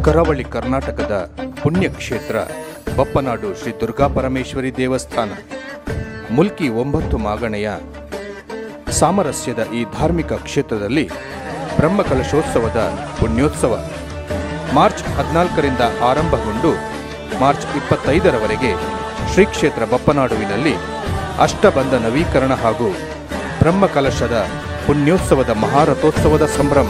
ಕರಾವಳಿ ಕರ್ನಾಟಕದ ಪುಣ್ಯಕ್ಷೇತ್ರ ಬಪ್ಪನಾಡು ಶ್ರೀ ದುರ್ಗಾ ಪರಮೇಶ್ವರಿ ದೇವಸ್ಥಾನ ಮುಲ್ಕಿ ಒಂಬತ್ತು ಮಾಗಣೆಯ ಸಾಮರಸ್ಯದ ಈ ಧಾರ್ಮಿಕ ಕ್ಷೇತ್ರದಲ್ಲಿ ಬ್ರಹ್ಮಕಲಶೋತ್ಸವದ ಪುಣ್ಯೋತ್ಸವ ಮಾರ್ಚ್ ಹದಿನಾಲ್ಕರಿಂದ ಆರಂಭಗೊಂಡು ಮಾರ್ಚ್ ಇಪ್ಪತ್ತೈದರವರೆಗೆ ಶ್ರೀ ಕ್ಷೇತ್ರ ಬಪ್ಪನಾಡುವಿನಲ್ಲಿ ಅಷ್ಟಬಂಧ ನವೀಕರಣ ಹಾಗೂ ಬ್ರಹ್ಮಕಲಶದ ಪುಣ್ಯೋತ್ಸವದ ಮಹಾರಥೋತ್ಸವದ ಸಂಭ್ರಮ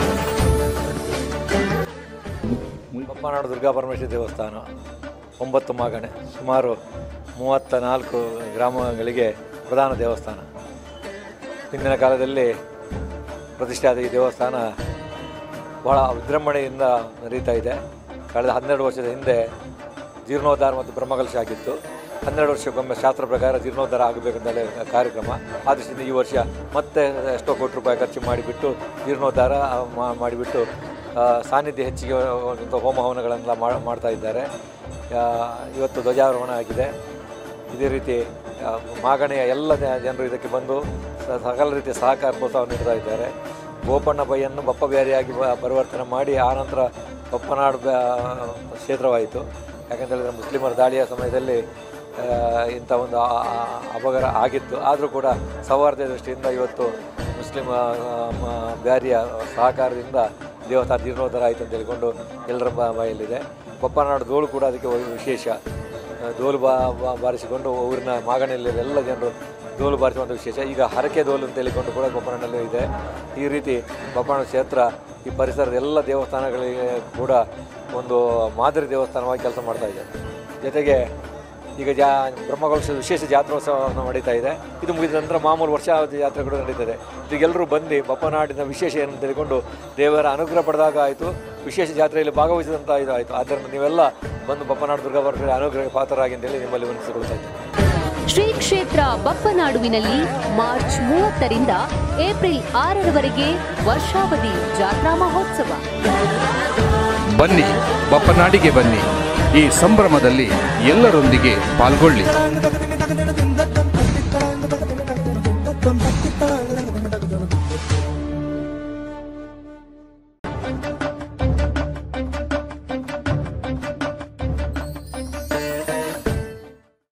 ಬಪ್ಪನಾಡು ದುರ್ಗಾ ಪರಮೇಶ್ವರಿ ದೇವಸ್ಥಾನ ಒಂಬತ್ತು ಮಾಗಣೆ ಸುಮಾರು ಮೂವತ್ತ ನಾಲ್ಕು ಗ್ರಾಮಗಳಿಗೆ ಪ್ರಧಾನ ದೇವಸ್ಥಾನ ಹಿಂದಿನ ಕಾಲದಲ್ಲಿ ಪ್ರತಿಷ್ಠಾದ ಈ ದೇವಸ್ಥಾನ ಬಹಳ ವಿಜೃಂಭಣೆಯಿಂದ ನಡೀತಾ ಇದೆ ಕಳೆದ ಹನ್ನೆರಡು ವರ್ಷದ ಹಿಂದೆ ಜೀರ್ಣೋದ್ಧಾರ ಮತ್ತು ಬ್ರಹ್ಮಕಲಶ ಆಗಿತ್ತು ಹನ್ನೆರಡು ವರ್ಷಕ್ಕೊಮ್ಮೆ ಶಾಸ್ತ್ರ ಪ್ರಕಾರ ಜೀರ್ಣೋದ್ಧಾರ ಆಗಬೇಕಂತಲೇ ಕಾರ್ಯಕ್ರಮ ಆ ದೃಷ್ಟಿಯಿಂದ ಈ ವರ್ಷ ಮತ್ತೆ ಎಷ್ಟೋ ಕೋಟಿ ರೂಪಾಯಿ ಖರ್ಚು ಮಾಡಿಬಿಟ್ಟು ಜೀರ್ಣೋದ್ಧಾರ ಮಾ- ಮಾಡಿಬಿಟ್ಟು ಆ, ಸಾನ್ನಿಧ್ಯ ಹೆಚ್ಚಿಗೆ ಒಂದು ಹೋಮ ಹವನಗಳೆಲ್ಲ ಮಾ- ಮಾಡ್ತಾ ಇದ್ದಾರೆ ಆ, ಇವತ್ತು ಧ್ವಜಾರೋಹಣ ಆಗಿದೆ ಇದೇ ರೀತಿ ಆ, ಮಾಗಣೆಯ ಎಲ್ಲ ಜ- ಜನರು ಇದಕ್ಕೆ ಬಂದು ಸ- ಸಕಲ ರೀತಿಯ ಸಹಕಾರ ಪ್ರೋತ್ಸಾಹ ನೀಡ್ತಾ ಇದ್ದಾರೆ ಗೋಪಣ್ಣ ಬೈಯನ್ನು ಬಪ್ಪ ಬ್ಯಾರಿಯಾಗಿ ಬ- ಪರಿವರ್ತನೆ ಮಾಡಿ ಆನಂತರ ಬಪ್ಪನಾಡು ಬ್ಯಾ ಕ್ಷೇತ್ರವಾಯಿತು ಯಾಕಂತ ಹೇಳಿದ್ರೆ ಮುಸ್ಲಿಮರ ದಾಳಿಯ ಸಮಯದಲ್ಲಿ ಆ, ಇಂಥ ಒಂದು ಆ- ಆ- ಅಪಘಾತ ಆಗಿತ್ತು ಆದರೂ ಕೂಡ ಸೌಹಾರ್ದ ದೃಷ್ಟಿಯಿಂದ ಇವತ್ತು ಮುಸ್ಲಿಂ ಆ, ಮ- ಬ್ಯಾರಿಯ ಸಹಕಾರದಿಂದ ದೇವಸ್ಥಾನ ಜೀರ್ಣೋದ್ಧಾರ ಆಯಿತು ಅಂತ ಹೇಳಿಕೊಂಡು ಎಲ್ಲರ ಬ- ಬಾಯಲ್ಲಿದೆ ಬಪ್ಪನಾಡು ದೋಳು ಕೂಡ ಅದಕ್ಕೆ ಒಂದು ವಿಶೇಷ ಆ, ದೋಲು ಬಾ ಬಾ- ಬಾರಿಸಿಕೊಂಡು ಊರಿನ ಮಾಗಣಿಯಲ್ಲಿ ಎಲ್ಲ ಜನರು ದೋಲು ಬಾರಿಸುವಂಥ ವಿಶೇಷ ಈಗ ಹರಕೆ ದೋಲು ಅಂತ ಹೇಳಿಕೊಂಡು ಕೂಡ ಬಪ್ಪನಾಡಲ್ಲಿ ಇದೆ ಈ ರೀತಿ ಬಪ್ಪನಾಡು ಕ್ಷೇತ್ರ ಈ ಪರಿಸರದ ಎಲ್ಲ ದೇವಸ್ಥಾನಗಳಿಗೆ ಕೂಡ ಒಂದು ಮಾದರಿ ದೇವಸ್ಥಾನವಾಗಿ ಕೆಲಸ ಮಾಡ್ತಾ ಇದೆ ಜೊತೆಗೆ ಈಗ ಜಾ ಬ್ರಹ್ಮಕಲಶ ವಿಶೇಷ ಜಾತ್ರೋತ್ಸವವನ್ನು ನಡೀತಾ ಇದೆ ಇದು ಮುಗಿದ ನಂತರ ಮಾಮೂಲು ವರ್ಷಾವಧಿ ಜಾತ್ರೆ ಕೂಡ ನಡೀತದೆ ಇದಕ್ಕೆಲ್ಲರೂ ಬಂದು ಬಪ್ಪನಾಡಿನ ವಿಶೇಷ ಏನು ತಿಳಿಕೊಂಡು ದೇವರ ಅನುಗ್ರಹ ಪಡೆದಾಗ ಆಯಿತು ವಿಶೇಷ ಜಾತ್ರೆಯಲ್ಲಿ ಭಾಗವಹಿಸಿದಂಥ ಇದು ಆಯಿತು ಆದ್ದರಿಂದ ನೀವೆಲ್ಲ ಬಂದು ಬಪ್ಪನಾಡು ದುರ್ಗಾ ಪರಮೇಶ್ವರಿ ಅನುಗ್ರಹ ಪಾತ್ರರಾಗಿ ಅಂತೇಳಿ ನಿಮ್ಮಲ್ಲಿ ವಿನಂತಿಸಿಕೊಳ್ತಾ ಇದ್ದೇನೆ ಶ್ರೀ ಕ್ಷೇತ್ರ ಬಪ್ಪನಾಡುವಿನಲ್ಲಿ ಮಾರ್ಚ್ ಮೂವತ್ತರಿಂದ ಏಪ್ರಿಲ್ ಆರರವರೆಗೆ ವರ್ಷಾವಧಿ ಜಾತ್ರಾ ಮಹೋತ್ಸವ ಬನ್ನಿ ಬಪ್ಪನಾಡಿಗೆ ಬನ್ನಿ ಈ ಸಂಭ್ರಮದಲ್ಲಿ ಎಲ್ಲರೊಂದಿಗೆ ಪಾಲ್ಗೊಳ್ಳಿ Bum,